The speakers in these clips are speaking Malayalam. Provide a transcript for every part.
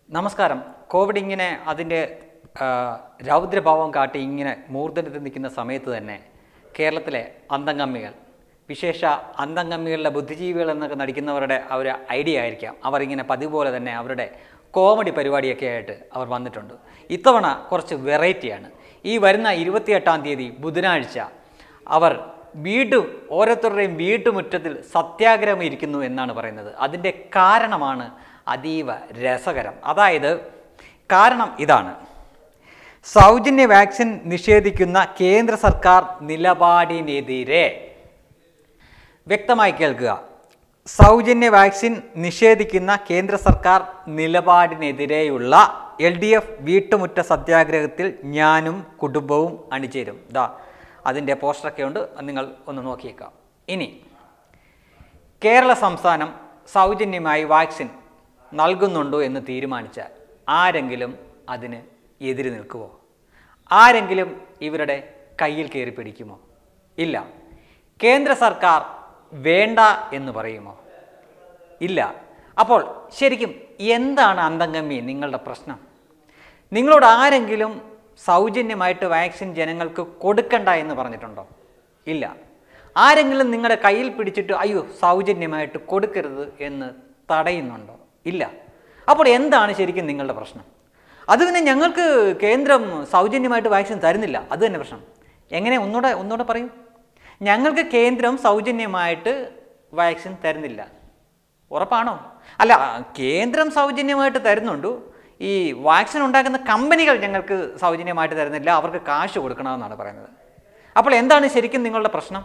നമസ്കാരം കോവിഡ് ഇങ്ങനെ അതിൻ്റെ ആ, രൗദ്രഭാവം കാട്ടി ഇങ്ങനെ മൂർധനത്തിൽ നിൽക്കുന്ന സമയത്ത് തന്നെ കേരളത്തിലെ അന്തംഗമ്മികൾ വിശേഷ അന്തംഗമ്മികളുടെ ബുദ്ധിജീവികൾ എന്നൊക്കെ നടിക്കുന്നവരുടെ ആ ഒരു ഐഡിയ ആയിരിക്കാം അവർ ഇങ്ങനെ പതിവ് പോലെ തന്നെ അവരുടെ കോമഡി പരിപാടിയൊക്കെ ആയിട്ട് അവർ വന്നിട്ടുണ്ട് ഇത്തവണ കുറച്ച് വെറൈറ്റിയാണ് ഈ വരുന്ന ഇരുപത്തിയെട്ടാം തീയതി ബുധനാഴ്ച അവർ വീണ്ടും ഓരോരുത്തരുടെയും വീട്ടുമുറ്റത്തിൽ സത്യാഗ്രഹം ഇരിക്കുന്നു എന്നാണ് പറയുന്നത് അതിൻ്റെ കാരണമാണ് അതീവ രസകരം അതായത് കാരണം ഇതാണ് സൗജന്യ വാക്സിൻ നിഷേധിക്കുന്ന കേന്ദ്ര സർക്കാർ നിലപാടിനെതിരെ വ്യക്തമായി കേൾക്കുക സൗജന്യ വാക്സിൻ നിഷേധിക്കുന്ന കേന്ദ്ര സർക്കാർ നിലപാടിനെതിരെയുള്ള എൽ ഡി എഫ് വീട്ടുമുറ്റ സത്യാഗ്രഹത്തിൽ ഞാനും കുടുംബവും അണിചേരും ദാ അതിൻ്റെ പോസ്റ്ററൊക്കെ ഉണ്ട് അത് നിങ്ങൾ ഒന്ന് നോക്കിയേക്കാം ഇനി കേരള സംസ്ഥാനം സൗജന്യമായി വാക്സിൻ നൽകുന്നുണ്ടോ എന്ന് തീരുമാനിച്ചാൽ ആരെങ്കിലും അതിന് എതിര് നിൽക്കുമോ ആരെങ്കിലും ഇവരുടെ കയ്യിൽ കയറി പിടിക്കുമോ ഇല്ല കേന്ദ്ര സർക്കാർ വേണ്ട എന്ന് പറയുമോ ഇല്ല അപ്പോൾ ശരിക്കും എന്താണ് അന്തംഗമ്മി നിങ്ങളുടെ പ്രശ്നം നിങ്ങളോട് ആരെങ്കിലും സൗജന്യമായിട്ട് വാക്സിൻ ജനങ്ങൾക്ക് കൊടുക്കണ്ട എന്ന് പറഞ്ഞിട്ടുണ്ടോ ഇല്ല ആരെങ്കിലും നിങ്ങളുടെ കയ്യിൽ പിടിച്ചിട്ട് അയ്യോ സൗജന്യമായിട്ട് കൊടുക്കരുത് എന്ന് തടയുന്നുണ്ടോ ഇല്ല അപ്പോൾ എന്താണ് ശരിക്കും നിങ്ങളുടെ പ്രശ്നം അത് പിന്നെ ഞങ്ങൾക്ക് കേന്ദ്രം സൗജന്യമായിട്ട് വാക്സിൻ തരുന്നില്ല അത് തന്നെ പ്രശ്നം എങ്ങനെ ഒന്നുകൂടെ ഒന്നുകൂടെ പറയൂ ഞങ്ങൾക്ക് കേന്ദ്രം സൗജന്യമായിട്ട് വാക്സിൻ തരുന്നില്ല ഉറപ്പാണോ അല്ല കേന്ദ്രം സൗജന്യമായിട്ട് തരുന്നുണ്ട് ഈ വാക്സിൻ ഉണ്ടാക്കുന്ന കമ്പനികൾ ഞങ്ങൾക്ക് സൗജന്യമായിട്ട് തരുന്നില്ല അവർക്ക് കാശ് കൊടുക്കണമെന്നാണ് പറയുന്നത് അപ്പോൾ എന്താണ് ശരിക്കും നിങ്ങളുടെ പ്രശ്നം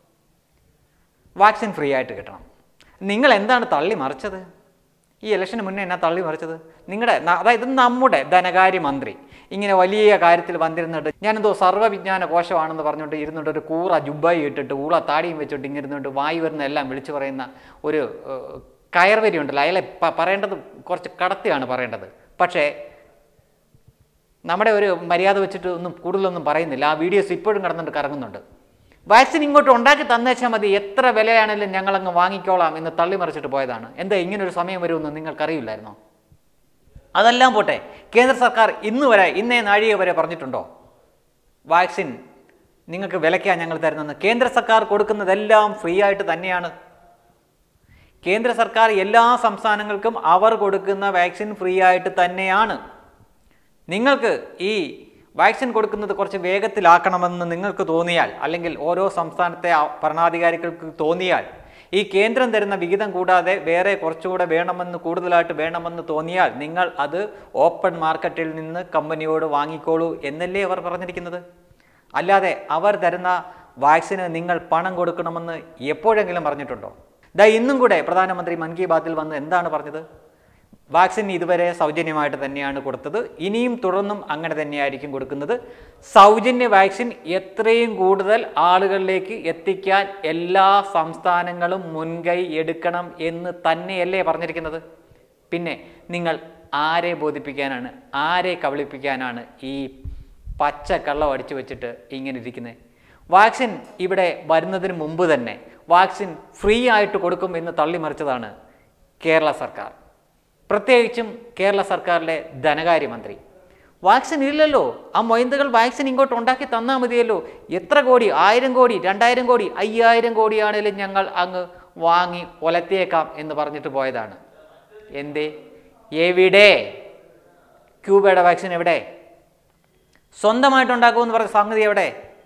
വാക്സിൻ ഫ്രീ ആയിട്ട് കിട്ടണം നിങ്ങൾ എന്താണ് തള്ളി മറിച്ചത് ഈ ഇലക്ഷന് മുന്നേ എന്നാ തള്ളി മറിച്ചത് നിങ്ങളുടെ ന- അതായത് നമ്മുടെ ധനകാര്യമന്ത്രി ഇങ്ങനെ വലിയ കാര്യത്തിൽ വന്നിരുന്നിട്ട് ഞാനെന്തോ സർവ്വവിജ്ഞാന കോശമാണെന്ന് പറഞ്ഞുകൊണ്ട് ഇരുന്നിട്ട് ഒരു കൂറ ജുബായി ഇട്ടിട്ട് ഊള താടിയും വെച്ചിട്ട് ഇങ്ങനെ ഇരുന്നിട്ട് വായി വരുന്ന എല്ലാം വിളിച്ചു പറയുന്ന ഒരു ഏഹ്, കയർവരി ഉണ്ടല്ലോ അയാളെ പ- പറയേണ്ടത് കുറച്ച് കടത്തിയാണ് പറയേണ്ടത് പക്ഷേ നമ്മുടെ ഒരു മര്യാദ വെച്ചിട്ട് ഒന്നും കൂടുതലൊന്നും പറയുന്നില്ല ആ വീഡിയോസ് ഇപ്പോഴും കടന്നുകൊണ്ട് കറങ്ങുന്നുണ്ട് വാക്സിൻ ഇങ്ങോട്ട് ഉണ്ടാക്കി തന്നേച്ചാൽ മതി എത്ര വിലയാണെങ്കിലും ഞങ്ങളങ്ങ് വാങ്ങിക്കോളാം എന്ന് തള്ളിമറിച്ചിട്ട് പോയതാണ് എന്താ ഇങ്ങനൊരു സമയം വരുമെന്ന് നിങ്ങൾക്കറിയില്ലായിരുന്നോ അതെല്ലാം പോട്ടെ കേന്ദ്ര സർക്കാർ ഇന്ന് വരെ ഇന്നേ നാഴിക വരെ പറഞ്ഞിട്ടുണ്ടോ വാക്സിൻ നിങ്ങൾക്ക് വിലയ്ക്കാണ് ഞങ്ങൾ തരുന്നതെന്ന് കേന്ദ്ര സർക്കാർ കൊടുക്കുന്നതെല്ലാം ഫ്രീ ആയിട്ട് തന്നെയാണ് കേന്ദ്ര സർക്കാർ എല്ലാ സംസ്ഥാനങ്ങൾക്കും അവർ കൊടുക്കുന്ന വാക്സിൻ ഫ്രീ ആയിട്ട് തന്നെയാണ് നിങ്ങൾക്ക് ഈ വാക്സിൻ കൊടുക്കുന്നത് കുറച്ച് വേഗത്തിലാക്കണമെന്ന് നിങ്ങൾക്ക് തോന്നിയാൽ അല്ലെങ്കിൽ ഓരോ സംസ്ഥാനത്തെ ആ ഭരണാധികാരികൾക്ക് തോന്നിയാൽ ഈ കേന്ദ്രം തരുന്ന വിഹിതം കൂടാതെ വേറെ കുറച്ചുകൂടെ വേണമെന്ന് കൂടുതലായിട്ട് വേണമെന്ന് തോന്നിയാൽ നിങ്ങൾ അത് ഓപ്പൺ മാർക്കറ്റിൽ നിന്ന് കമ്പനിയോട് വാങ്ങിക്കോളൂ എന്നല്ലേ അവർ പറഞ്ഞിരിക്കുന്നത് അല്ലാതെ അവർ തരുന്ന വാക്സിന് നിങ്ങൾ പണം കൊടുക്കണമെന്ന് എപ്പോഴെങ്കിലും പറഞ്ഞിട്ടുണ്ടോ ദാ ഇന്നും കൂടെ പ്രധാനമന്ത്രി മൻ കി ബാത്തിൽ വന്ന് എന്താണ് പറഞ്ഞത് വാക്സിൻ ഇതുവരെ സൗജന്യമായിട്ട് തന്നെയാണ് കൊടുത്തത് ഇനിയും തുടർന്നും അങ്ങനെ തന്നെയായിരിക്കും കൊടുക്കുന്നത് സൗജന്യ വാക്സിൻ എത്രയും കൂടുതൽ ആളുകളിലേക്ക് എത്തിക്കാൻ എല്ലാ സംസ്ഥാനങ്ങളും മുൻകൈ എടുക്കണം എന്ന് തന്നെയല്ലേ പറഞ്ഞിരിക്കുന്നത് പിന്നെ നിങ്ങൾ ആരെ ബോധിപ്പിക്കാനാണ് ആരെ കബളിപ്പിക്കാനാണ് ഈ പച്ച കള്ളം അടിച്ചു വെച്ചിട്ട് ഇങ്ങനെ ഇരിക്കുന്നത് വാക്സിൻ ഇവിടെ വരുന്നതിന് മുമ്പ് തന്നെ വാക്സിൻ ഫ്രീ ആയിട്ട് കൊടുക്കും എന്ന് തള്ളിമറിച്ചതാണ് കേരള സർക്കാർ പ്രത്യേകിച്ചും കേരള സർക്കാരിലെ ധനകാര്യമന്ത്രി വാക്സിൻ ഇല്ലല്ലോ ആ മൊയന്തകൾ വാക്സിൻ ഇങ്ങോട്ട് ഉണ്ടാക്കി തന്നാൽ മതിയല്ലോ എത്ര കോടി ആയിരം കോടി രണ്ടായിരം കോടി അയ്യായിരം കോടിയാണേലും ഞങ്ങൾ അങ്ങ് വാങ്ങി ഒലത്തിയേക്കാം എന്ന് പറഞ്ഞിട്ട് പോയതാണ് എന്തേ എവിടെ ക്യൂബയുടെ വാക്സിൻ എവിടെ സ്വന്തമായിട്ട് ഉണ്ടാക്കുമെന്ന് പറഞ്ഞ സംഗതി എവിടെ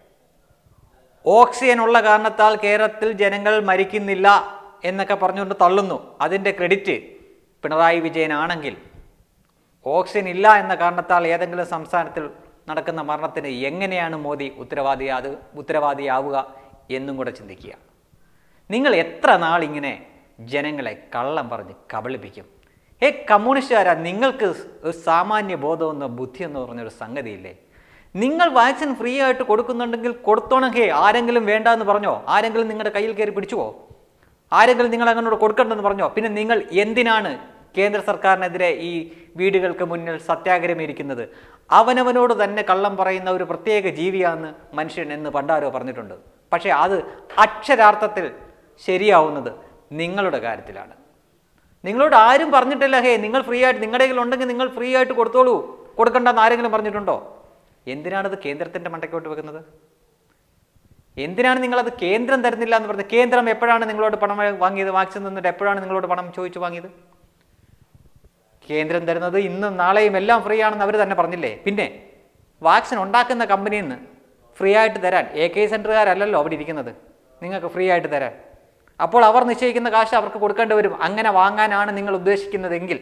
ഓക്സിജൻ ഉള്ള കാരണത്താൽ കേരളത്തിൽ ജനങ്ങൾ മരിക്കുന്നില്ല എന്നൊക്കെ പറഞ്ഞുകൊണ്ട് തള്ളുന്നു അതിൻ്റെ ക്രെഡിറ്റ് പിണറായി വിജയനാണെങ്കിൽ ഓക്സിജൻ ഇല്ല എന്ന കാരണത്താൽ ഏതെങ്കിലും സംസ്ഥാനത്തിൽ നടക്കുന്ന മരണത്തിന് എങ്ങനെയാണ് മോദി ഉത്തരവാദിയാത് ഉത്തരവാദിയാവുക എന്നും കൂടെ ചിന്തിക്കുക നിങ്ങൾ എത്ര നാൾ ഇങ്ങനെ ജനങ്ങളെ കള്ളം പറഞ്ഞ് കബളിപ്പിക്കും ഏ കമ്മ്യൂണിസ്റ്റുകാരാ നിങ്ങൾക്ക് ഒരു സാമാന്യ ബോധമെന്നോ ബുദ്ധിയെന്നോ പറഞ്ഞൊരു സംഗതിയില്ലേ നിങ്ങൾ വാക്സിൻ ഫ്രീ ആയിട്ട് കൊടുക്കുന്നുണ്ടെങ്കിൽ കൊടുത്തോണെങ്കിൽ ആരെങ്കിലും വേണ്ട എന്ന് പറഞ്ഞോ ആരെങ്കിലും നിങ്ങളുടെ കയ്യിൽ കയറി പിടിച്ചുവോ ആരെങ്കിലും നിങ്ങൾ അങ്ങോട്ട് കൊടുക്കണ്ടെന്ന് പറഞ്ഞോ പിന്നെ നിങ്ങൾ എന്തിനാണ് കേന്ദ്ര സർക്കാരിനെതിരെ ഈ വീടുകൾക്ക് മുന്നിൽ സത്യാഗ്രഹം ഇരിക്കുന്നത് അവനവനോട് തന്നെ കള്ളം പറയുന്ന ഒരു പ്രത്യേക ജീവിയാണെന്ന് മനുഷ്യൻ എന്ന് പണ്ടാരോ പറഞ്ഞിട്ടുണ്ട് പക്ഷേ അത് അക്ഷരാർത്ഥത്തിൽ ശരിയാവുന്നത് നിങ്ങളുടെ കാര്യത്തിലാണ് നിങ്ങളോട് ആരും പറഞ്ഞിട്ടില്ല ഹേ നിങ്ങൾ ഫ്രീ ആയിട്ട് നിങ്ങളുടെ കയ്യിൽ ഉണ്ടെങ്കിൽ നിങ്ങൾ ഫ്രീ ആയിട്ട് കൊടുത്തോളൂ കൊടുക്കണ്ടെന്ന് ആരെങ്കിലും പറഞ്ഞിട്ടുണ്ടോ എന്തിനാണത് കേന്ദ്രത്തിൻ്റെ മണ്ടയ്ക്കോട്ട് വെക്കുന്നത് എന്തിനാണ് നിങ്ങളത് കേന്ദ്രം തരുന്നില്ല എന്ന് പറഞ്ഞത് കേന്ദ്രം എപ്പോഴാണ് നിങ്ങളോട് പണം വാങ്ങിയത് വാക്സിൻ തന്നിട്ട് എപ്പോഴാണ് നിങ്ങളോട് പണം ചോദിച്ചു വാങ്ങിയത് കേന്ദ്രം തരുന്നത് ഇന്നും നാളെയും എല്ലാം ഫ്രീ ആണെന്ന് അവർ തന്നെ പറഞ്ഞില്ലേ പിന്നെ വാക്സിൻ ഉണ്ടാക്കുന്ന കമ്പനിയിൽ നിന്ന് ഫ്രീ ആയിട്ട് തരാൻ എ കെ സെൻറ്ററുകാരല്ലല്ലോ അവിടെ ഇരിക്കുന്നത് നിങ്ങൾക്ക് ഫ്രീ ആയിട്ട് തരാൻ അപ്പോൾ അവർ നിശ്ചയിക്കുന്ന കാശ് അവർക്ക് കൊടുക്കേണ്ടി വരും അങ്ങനെ വാങ്ങാനാണ് നിങ്ങൾ ഉദ്ദേശിക്കുന്നതെങ്കിൽ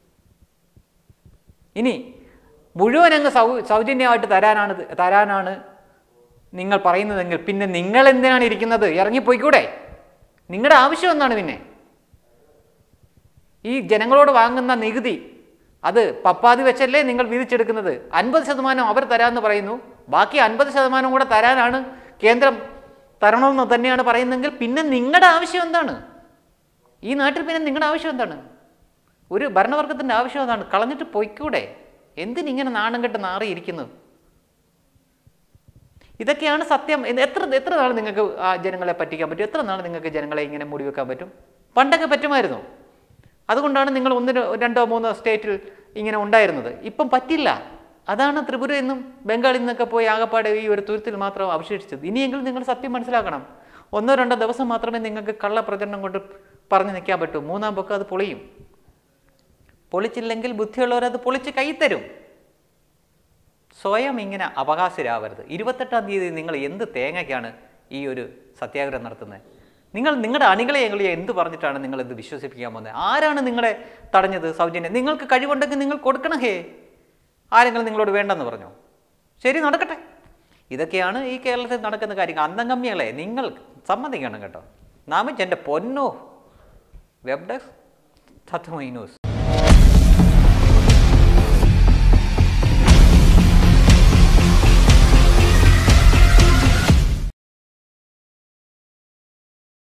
ഇനി മുഴുവൻ അങ്ങ് സൗ സൗജന്യമായിട്ട് തരാനാണ് ഇത്- തരാനാണ് നിങ്ങൾ പറയുന്നതെങ്കിൽ പിന്നെ നിങ്ങൾ എന്തിനാണ് ഇരിക്കുന്നത് ഇറങ്ങിപ്പോയിക്കൂടെ നിങ്ങളുടെ ആവശ്യം എന്താണ് പിന്നെ ഈ ജനങ്ങളോട് വാങ്ങുന്ന നികുതി അത് പപ്പാതി വെച്ചല്ലേ നിങ്ങൾ വിധിച്ചെടുക്കുന്നത് അൻപത് ശതമാനം അവർ തരാമെന്ന് പറയുന്നു ബാക്കി അൻപത് ശതമാനം കൂടെ തരാനാണ് കേന്ദ്രം തരണമെന്ന് തന്നെയാണ് പറയുന്നതെങ്കിൽ പിന്നെ നിങ്ങളുടെ ആവശ്യം എന്താണ് ഈ നാട്ടിൽ പിന്നെ നിങ്ങളുടെ ആവശ്യം എന്താണ് ഒരു ഭരണവർഗത്തിൻ്റെ ആവശ്യം എന്താണ് കളഞ്ഞിട്ട് പൊയ്ക്കൂടെ എന്തിനിങ്ങനെ നാണം കെട്ട് നാറിയിരിക്കുന്നത് ഇതൊക്കെയാണ് സത്യം ഇത് എത്ര എത്ര നാൾ നിങ്ങൾക്ക് ആ ജനങ്ങളെ പറ്റിക്കാൻ പറ്റും എത്ര നാൾ നിങ്ങൾക്ക് ജനങ്ങളെ ഇങ്ങനെ മൂടി വെക്കാൻ പറ്റും പണ്ടൊക്കെ പറ്റുമായിരുന്നു അതുകൊണ്ടാണ് നിങ്ങൾ ഒന്നിന് രണ്ടോ മൂന്നോ സ്റ്റേറ്റിൽ ഇങ്ങനെ ഉണ്ടായിരുന്നത് ഇപ്പം പറ്റില്ല അതാണ് ത്രിപുരയിൽ നിന്നും ബംഗാളിൽ നിന്നൊക്കെ പോയി ആകപ്പാടെ ഈ ഒരു തുരുത്തിൽ മാത്രം അവശേഷിച്ചത് ഇനിയെങ്കിലും നിങ്ങൾ സത്യം മനസ്സിലാക്കണം ഒന്നോ രണ്ടോ ദിവസം മാത്രമേ നിങ്ങൾക്ക് കള്ള പ്രചരണം കൊണ്ട് പറഞ്ഞു നിൽക്കാൻ പറ്റൂ മൂന്നാം പൊക്കം അത് പൊളിയും പൊളിച്ചില്ലെങ്കിൽ ബുദ്ധിയുള്ളവരത് പൊളിച്ച് കൈ തരും സ്വയം ഇങ്ങനെ അവകാശരാവരുത് ഇരുപത്തെട്ടാം തീയതി നിങ്ങൾ എന്ത് തേങ്ങയ്ക്കാണ് ഈ ഒരു സത്യാഗ്രഹം നടത്തുന്നത് നിങ്ങൾ നിങ്ങളുടെ അണികളെ ഞങ്ങൾ എന്ത് പറഞ്ഞിട്ടാണ് നിങ്ങൾ ഇത് വിശ്വസിപ്പിക്കാൻ പോകുന്നത് ആരാണ് നിങ്ങളെ തടഞ്ഞത് സൗജന്യം നിങ്ങൾക്ക് കഴിവുണ്ടെങ്കിൽ നിങ്ങൾ കൊടുക്കണം ഹേ ആരെങ്കിലും നിങ്ങളോട് വേണ്ടെന്ന് പറഞ്ഞോ ശരി നടക്കട്ടെ ഇതൊക്കെയാണ് ഈ കേരളത്തിൽ നടക്കുന്ന കാര്യങ്ങൾ അന്തംഗമ്യങ്ങളെ നിങ്ങൾ സമ്മതിക്കണം കേട്ടോ നാമിച്ച് എൻ്റെ പൊന്നോ വെബ് ഡെസ്ക് തത്വമൈ ന്യൂസ്